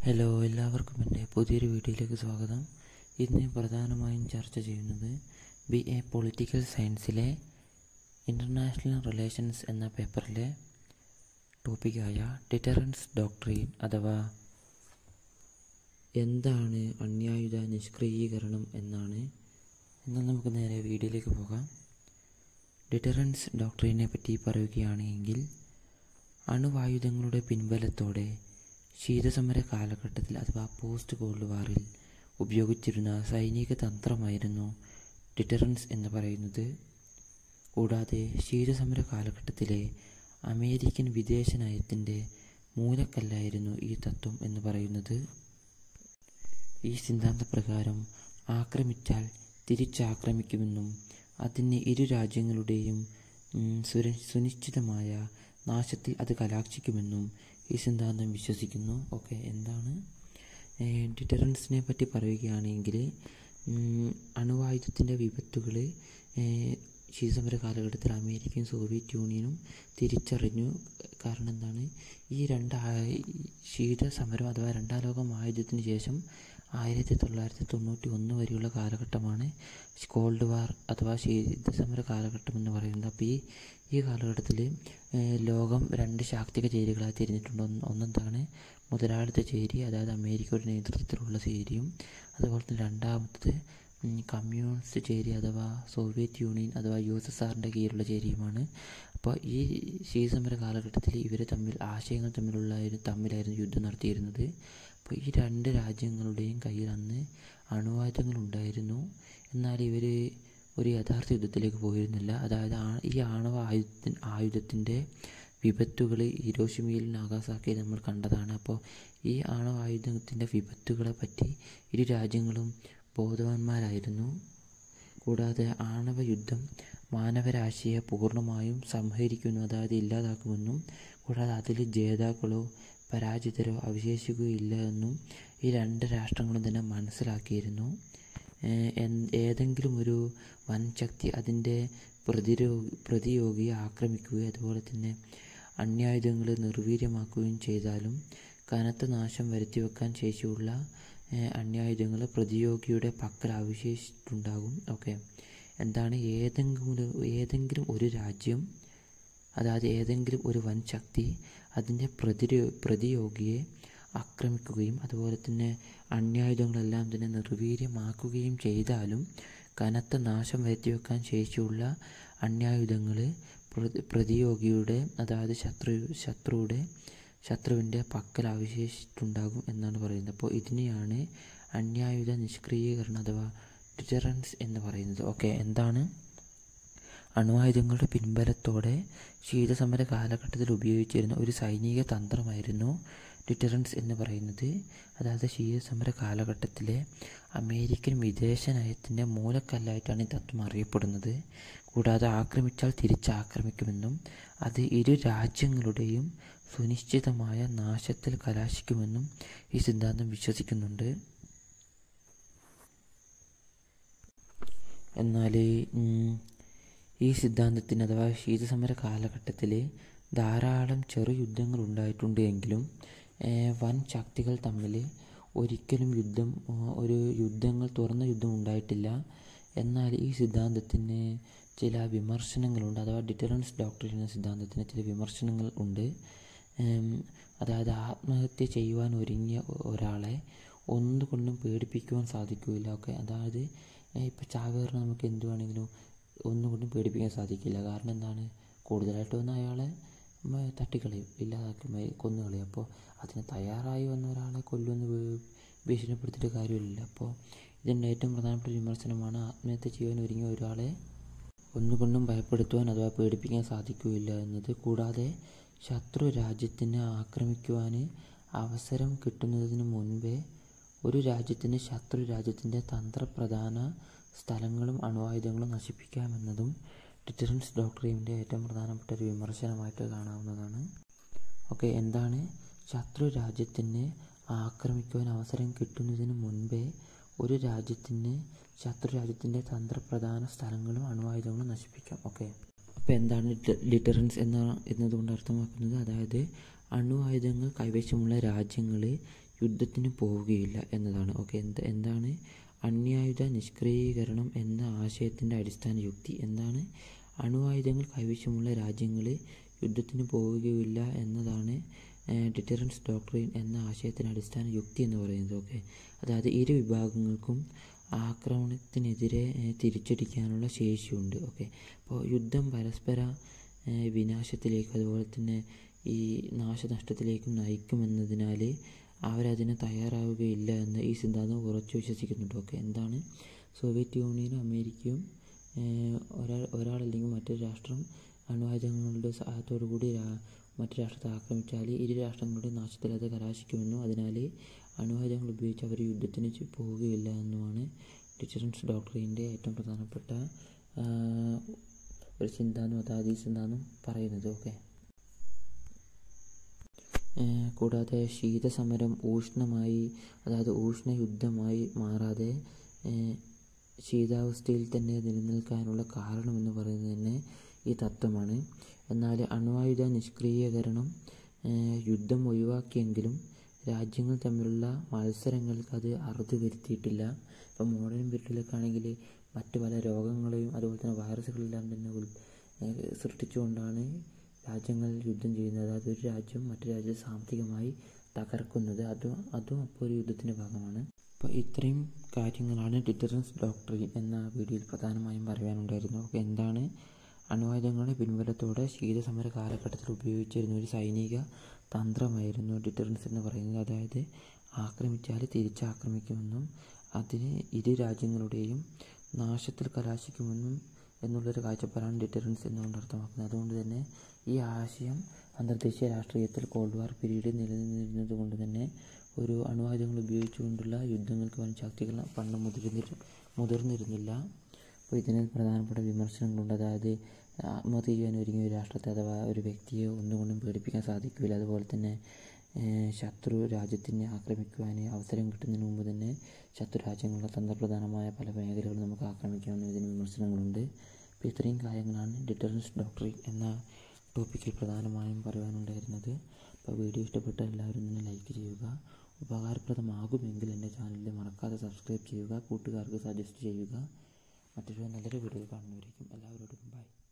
hello എല്ലാവർക്കും എൻ്റെ പുതിയൊരു വീഡിയോയിലേക്ക് സ്വാഗതം ഇന്ന് പ്രധാനമായും ചർച്ച ചെയ്യുന്നത് ബി എ പൊളിറ്റിക്കൽ സയൻസിലെ ഇൻ്റർനാഷണൽ റിലേഷൻസ് എന്ന പേപ്പറിലെ ടോപ്പിക്കായ ഡിറ്ററൻസ് ഡോക്ട്രീൻ അഥവാ എന്താണ് അന്യായുധ നിഷ്ക്രിയീകരണം എന്നാണ് എന്നാൽ നമുക്ക് നേരെ വീഡിയോയിലേക്ക് പോകാം ഡിറ്ററൻസ് ഡോക്ട്രീനെ പറ്റി പറയുകയാണെങ്കിൽ അണുവായുധങ്ങളുടെ പിൻബലത്തോടെ ശീതസമര കാലഘട്ടത്തിൽ അഥവാ പോസ്റ്റ് കോൾഡ് വാറിൽ ഉപയോഗിച്ചിരുന്ന സൈനിക തന്ത്രമായിരുന്നു ഡിറ്ററൻസ് എന്ന് പറയുന്നത് കൂടാതെ ശീതസമര കാലഘട്ടത്തിലെ അമേരിക്കൻ വിദേശ നയത്തിൻ്റെ മൂലക്കല്ലായിരുന്നു ഈ തത്വം എന്ന് പറയുന്നത് ഈ സിദ്ധാന്തപ്രകാരം ആക്രമിച്ചാൽ തിരിച്ചാക്രമിക്കുമെന്നും അതിന് ഇരു രാജ്യങ്ങളുടെയും ഉം, സുര സുനിശ്ചിതമായ നാശത്തിൽ അത് കലാക്ഷിക്കുമെന്നും ഈ സിദ്ധാന്തം വിശ്വസിക്കുന്നു ഓക്കെ എന്താണ് ഡിറ്ററൻസിനെ പറ്റി പറയുകയാണെങ്കിൽ ഉം, അണുവായുധത്തിൻ്റെ വിപത്തുകൾ ശീതസമര കാലഘട്ടത്തിൽ അമേരിക്കയും സോവിയറ്റ് യൂണിയനും തിരിച്ചറിഞ്ഞു കാരണം എന്താണ് ഈ രണ്ട് ആ- ശീതസമരം അഥവാ രണ്ടാം ലോക മഹായുദ്ധത്തിന് ശേഷം ആയിരത്തി തൊള്ളായിരത്തി തൊണ്ണൂറ്റി ഒന്ന് വരെയുള്ള കാലഘട്ടമാണ് കോൾഡ് വാർ അഥവാ ശീതസമര കാലഘട്ടം എന്ന് പറയുന്നത് അപ്പോൾ ഈ ഈ കാലഘട്ടത്തിൽ ലോകം രണ്ട് ശാക്തിക ചേരികളായി തിരിഞ്ഞിട്ടുണ്ട് ഒന്ന് ഒന്നെന്താണ് മുതലാളിത്ത ചേരി അതായത് അമേരിക്കയുടെ നേതൃത്വത്തിലുള്ള ചേരിയും അതുപോലെ തന്നെ രണ്ടാമത്തത് ഉം, കമ്മ്യൂണിസ്റ്റ് ചേരി അഥവാ സോവിയറ്റ് യൂണിയൻ അഥവാ യു എസ് എസ് ആറിൻ്റെ കീഴിലുള്ള ചേരിയുമാണ് അപ്പോൾ ഈ ശീതസമര കാലഘട്ടത്തിൽ ഇവർ തമ്മിൽ ആശയങ്ങൾ തമ്മിലുള്ള തമ്മിലായിരുന്നു യുദ്ധം നടത്തിയിരുന്നത് അപ്പോൾ ഈ രണ്ട് രാജ്യങ്ങളുടെയും കയ്യിൽ അന്ന് അണുവായുധങ്ങളുണ്ടായിരുന്നു എന്നാൽ ഇവർ ഒരു യഥാർത്ഥ യുദ്ധത്തിലേക്ക് പോയിരുന്നില്ല അതായത് ആ- ഈ ആണവ ആയുധ ആയുധത്തിൻ്റെ വിപത്തുകൾ ഹിരോഷിമയിൽ നാഗാസാക്കിയിൽ നമ്മൾ കണ്ടതാണ് അപ്പോൾ ഈ ആണവ ആയുധത്തിൻ്റെ വിപത്തുകളെ പറ്റി ഇരു രാജ്യങ്ങളും ബോധവാന്മാരായിരുന്നു കൂടാതെ ആണവ യുദ്ധം മാനവരാശിയെ പൂർണ്ണമായും സംഹരിക്കുന്നു അതായത് ഇല്ലാതാക്കുമെന്നും കൂടാതെ അതിൽ ജേതാക്കളോ പരാജിതരോ അവശേഷിക്കുകയില്ല എന്നും ഈ രണ്ട് രാഷ്ട്രങ്ങളും തന്നെ മനസ്സിലാക്കിയിരുന്നു ഏഹ് എൻ- ഏതെങ്കിലും ഒരു വൻ ശക്തി അതിൻ്റെ പ്രതിരോ പ്രതിയോഗിയെ ആക്രമിക്കുകയും അതുപോലെ തന്നെ അന്യായുധങ്ങൾ നിർവീര്യമാക്കുകയും ചെയ്താലും കനത്ത നാശം വരുത്തിവെക്കാൻ ശേഷിയുള്ള ഏഹ് അന്യായുധങ്ങൾ പ്രതിയോഗിയുടെ പക്കൽ അവശേഷിച്ചിട്ടുണ്ടാകും ഓക്കെ എന്താണ് ഏതെങ്കിലും ഒരു ഏതെങ്കിലും ഒരു രാജ്യം അതായത് ഏതെങ്കിലും ഒരു വൻ ശക്തി അതിൻ്റെ പ്രതിരോ പ്രതിയോഗിയെ ആക്രമിക്കുകയും അതുപോലെ തന്നെ അന്യായുധങ്ങളെല്ലാം തന്നെ നിർവീര്യമാക്കുകയും ചെയ്താലും കനത്ത നാശം വരുത്തിവെക്കാൻ ശേഷിയുള്ള അന്യായുധങ്ങൾ പ്രതി പ്രതിയോഗിയുടെ അതായത് ശത്രു ശത്രുവിടെ ശത്രുവിൻ്റെ പക്കൽ അവശേഷിച്ചിട്ടുണ്ടാകും എന്നാണ് പറയുന്നത് അപ്പോൾ ഇതിനെയാണ് അന്യായുധ നിഷ്ക്രിയീകരണം അഥവാ ഡിറ്ററൻസ് എന്ന് പറയുന്നത് ഓക്കെ എന്താണ് അണുവായുധങ്ങളുടെ പിൻബലത്തോടെ ശീതസമര കാലഘട്ടത്തിൽ ഉപയോഗിച്ചിരുന്ന ഒരു സൈനിക തന്ത്രമായിരുന്നു ഡിറ്ററൻസ് എന്ന് പറയുന്നത് അതായത് ശീതസമര കാലഘട്ടത്തിലെ അമേരിക്കൻ വിദേശ നയത്തിൻ്റെ മൂലക്കല്ലായിട്ടാണ് ഈ തത്വം അറിയപ്പെടുന്നത് കൂടാതെ ആക്രമിച്ചാൽ തിരിച്ചാക്രമിക്കുമെന്നും അത് ഇരു രാജ്യങ്ങളുടെയും സുനിശ്ചിതമായ നാശത്തിൽ കലാശിക്കുമെന്നും ഈ സിദ്ധാന്തം വിശ്വസിക്കുന്നുണ്ട് എന്നാൽ ഉം, ഈ സിദ്ധാന്തത്തിന് അഥവാ ശീതസമര കാലഘട്ടത്തിൽ ധാരാളം ചെറു യുദ്ധങ്ങൾ ഉണ്ടായിട്ടുണ്ട് എങ്കിലും ഏഹ്, വൻ ശക്തികൾ തമ്മിൽ ഒരിക്കലും യുദ്ധം ഏഹ്, ഒരു യുദ്ധങ്ങൾ തുറന്ന യുദ്ധം ഉണ്ടായിട്ടില്ല എന്നാൽ ഈ സിദ്ധാന്തത്തിന് ചില വിമർശനങ്ങളുണ്ട് അഥവാ ഡിറ്ററൻസ് ഡോക്ടർ എന്ന സിദ്ധാന്തത്തിന് ചില വിമർശനങ്ങൾ ഉണ്ട് ഏം, അതായത് ആത്മഹത്യ ചെയ്യുവാൻ ഒരുങ്ങിയ ഒരാളെ ഒന്നുകൊണ്ടും പേടിപ്പിക്കുവാൻ സാധിക്കില്ല ഓക്കെ അതായത് ഇപ്പോൾ ചാവേറിന് നമുക്ക് എന്ത് വേണമെങ്കിലും ഒന്നുകൊണ്ടും പേടിപ്പിക്കാൻ സാധിക്കില്ല കാരണം എന്താണ് കൂടുതലായിട്ട് വന്ന അയാളെ മ, തട്ടിക്കളയും ഇല്ലാതാക്കി മ, കൊന്നുകളയും അപ്പോൾ അതിന് തയ്യാറായി വന്ന ഒരാളെ കൊല്ലുമെന്ന് ഭീ- ഭീഷണിപ്പെടുത്തിയിട്ട് കാര്യമില്ല അപ്പോൾ ഇതിൻ്റെ ഏറ്റവും പ്രധാനപ്പെട്ട ഒരു വിമർശനമാണ് ആത്മഹത്യ ചെയ്യാൻ ഒരുങ്ങിയ ഒരാളെ ഒന്നുകൊണ്ടും ഭയപ്പെടുത്തുവാൻ അഥവാ പേടിപ്പിക്കാൻ സാധിക്കുകയില്ല എന്നത് കൂടാതെ ശത്രു രാജ്യത്തിനെ ആക്രമിക്കുവാൻ അവസരം കിട്ടുന്നതിന് മുൻപേ ഒരു രാജ്യത്തിന് ശത്രു രാജ്യത്തിൻ്റെ തന്ത്രപ്രധാന സ്ഥലങ്ങളും അണുവായുധങ്ങളും നശിപ്പിക്കാമെന്നതും ഡിറ്ററൻസ് ഡോക്ടറിൻ്റെ ഏറ്റവും പ്രധാനപ്പെട്ട ഒരു വിമർശനമായിട്ട് കാണാവുന്നതാണ് ഓക്കെ എന്താണ് ശത്രു രാജ്യത്തിന് ആക്രമിക്കുവാൻ അവസരം കിട്ടുന്നതിന് മുൻപേ ഒരു രാജ്യത്തിന് ശത്രു രാജ്യത്തിൻ്റെ തന്ത്രപ്രധാന സ്ഥലങ്ങളും അണുവായുധങ്ങളും നശിപ്പിക്കാം ഓക്കെ അപ്പോൾ എന്താണ് ഡിറ്ററൻസ് എന്ന എന്നതുകൊണ്ട് അർത്ഥമാക്കുന്നത് അതായത് അണുവായുധങ്ങൾ കൈവശമുള്ള രാജ്യങ്ങൾ യുദ്ധത്തിന് പോവുകയില്ല എന്നതാണ് ഓക്കെ എന്ത് എന്താണ് അണ്യായുധ നിഷ്ക്രിയീകരണം എന്ന ആശയത്തിൻ്റെ അടിസ്ഥാന യുക്തി എന്താണ് അണുവായുധങ്ങൾ കൈവശമുള്ള രാജ്യങ്ങൾ യുദ്ധത്തിന് പോവുകയില്ല എന്നതാണ് ഡിറ്ററൻസ് ഡോക്ട്രിൻ എന്ന ആശയത്തിൻ്റെ അടിസ്ഥാന യുക്തി എന്ന് പറയുന്നത് ഓക്കെ അതായത് ഇരു വിഭാഗങ്ങൾക്കും ആക്രമണത്തിനെതിരെ ഏഹ്, തിരിച്ചടിക്കാനുള്ള ശേഷിയുണ്ട് ഓക്കെ അപ്പോൾ യുദ്ധം പരസ്പര ഏഹ്, വിനാശത്തിലേക്ക് അതുപോലെ തന്നെ ഈ നാശനഷ്ടത്തിലേക്കും നയിക്കുമെന്നതിനാൽ അവരതിന് തയ്യാറാവുകയില്ല എന്ന് ഈ സിദ്ധാന്തം ഉറച്ചു വിശ്വസിക്കുന്നുണ്ട് ഓക്കെ എന്താണ് സോവിയറ്റ് യൂണിയനും അമേരിക്കയും ഏഹ്, ഒരാൾ ഒരാളല്ലെങ്കിൽ മറ്റൊരു രാഷ്ട്രം അണുവായുധങ്ങളുടെ സഹായത്തോടു കൂടി രാ- മറ്റു രാഷ്ട്രത്തെ ആക്രമിച്ചാൽ ഇരു രാഷ്ട്രങ്ങളുടെ നാശത്തിൽ അത് കലാശിക്കുമെന്നും അതിനാൽ അണുവായുധങ്ങൾ ഉപയോഗിച്ച് അവർ യുദ്ധത്തിന് ചെ- പോവുകയില്ല എന്നുമാണ് ഡിറ്ററൻസ് ഡോക്ടറിൻ്റെ ഏറ്റവും പ്രധാനപ്പെട്ട ആ, ഒരു സിദ്ധാന്തം അതായത് ഈ സിദ്ധാന്തം പറയുന്നത് ഓക്കെ ഏഹ് കൂടാതെ ശീതസമരം ഊഷ്ണമായി അതായത് ഊഷ്ണയുദ്ധമായി മാറാതെ ഏഹ് ശീതാവസ്ഥയിൽ തന്നെ നിലനിൽക്കാനുള്ള കാരണമെന്ന് പറയുന്നത് തന്നെ ഈ തത്വമാണ് എന്നാൽ അണ്വായുധ നിഷ്ക്രിയീകരണം ഏഹ് യുദ്ധം ഒഴിവാക്കിയെങ്കിലും രാജ്യങ്ങൾ തമ്മിലുള്ള മത്സരങ്ങൾക്ക് അത് അറുതി വരുത്തിയിട്ടില്ല ഇപ്പം മോഡേൺ പീരീഡിലൊക്കെ മറ്റു പല രോഗങ്ങളെയും അതുപോലെ തന്നെ വൈറസുകളെല്ലാം തന്നെ ഉൾ ഏഹ് സൃഷ്ടിച്ചുകൊണ്ടാണ് രാജ്യങ്ങൾ യുദ്ധം ചെയ്യുന്നത് അതായത് ഒരു രാജ്യം മറ്റു രാജ്യത്തെ സാമ്പത്തികമായി തകർക്കുന്നത് അതും അതും അപ്പോൾ ഒരു യുദ്ധത്തിൻ്റെ ഭാഗമാണ് അപ്പോൾ ഇത്രയും കാര്യങ്ങളാണ് ഡിറ്ററൻസ് ഡോക്ടറിൻ എന്ന വീഡിയോയിൽ പ്രധാനമായും പറയാനുണ്ടായിരുന്നത് അപ്പോൾ എന്താണ് അണുവായുധങ്ങളുടെ പിൻബലത്തോടെ ശീതസമര കാലഘട്ടത്തിൽ ഉപയോഗിച്ചിരുന്ന ഒരു സൈനിക തന്ത്രമായിരുന്നു ഡിറ്ററൻസ് എന്ന് പറയുന്നത് അതായത് ആക്രമിച്ചാൽ തിരിച്ചാക്രമിക്കുമെന്നും അതിന് ഇരു രാജ്യങ്ങളുടെയും നാശത്തിൽ കലാശിക്കുമെന്നും എന്നുള്ളൊരു കാഴ്ചപ്പാടാണ് ഡിറ്ററൻസ് എന്നുകൊണ്ട് അർത്ഥമാക്കുന്നത് അതുകൊണ്ട് തന്നെ ഈ ആശയം അന്തർദേശീയ രാഷ്ട്രീയത്തിൽ കോൾഡ് വാർ പീരീഡ് നിലനിന്നിരുന്നത് കൊണ്ട് തന്നെ ഒരു അണുവായുധങ്ങൾ ഉപയോഗിച്ചുകൊണ്ടുള്ള യുദ്ധങ്ങൾക്ക് വൻ ശക്തികൾ പണ്ട് മുതിർന്നിരു മുതിർന്നിരുന്നില്ല അപ്പോൾ ഇതിന് പ്രധാനപ്പെട്ട വിമർശനങ്ങളുണ്ട് അതായത് ആത്മഹത്യ ചെയ്യാൻ ഒരുങ്ങിയ ഒരു രാഷ്ട്രത്തെ അഥവാ ഒരു വ്യക്തിയെ ഒന്നുകൊണ്ടും പേടിപ്പിക്കാൻ സാധിക്കില്ല അതുപോലെ തന്നെ ഏഹ്, ശത്രു രാജ്യത്തിനെ ആക്രമിക്കുവാൻ അവസരം കിട്ടുന്നതിന് മുമ്പ് തന്നെ ശത്രു രാജ്യങ്ങളുടെ തന്ത്രപ്രധാനമായ പല മേഖലകളും നമുക്ക് ആക്രമിക്കാമെന്ന് ഇതിന് വിമർശനങ്ങളുണ്ട് അപ്പോൾ ഇത്രയും കാര്യങ്ങളാണ് ഡിറ്ററൻസ് ഡോക്ടറിൻ എന്ന ടോപ്പിക്കിൽ പ്രധാനമായും പറയുവാനുണ്ടായിരുന്നത് അപ്പോൾ വീഡിയോ ഇഷ്ടപ്പെട്ട എല്ലാവരും തന്നെ ലൈക്ക് ചെയ്യുക ഉപകാരപ്രദമാകുമെങ്കിൽ എൻ്റെ ചാനലിൽ മറക്കാതെ സബ്സ്ക്രൈബ് ചെയ്യുക കൂട്ടുകാർക്ക് സജസ്റ്റ് ചെയ്യുക മറ്റൊരു നല്ലൊരു വീഡിയോ കാണുന്നവരേക്കും എല്ലാവരോടും ബൈ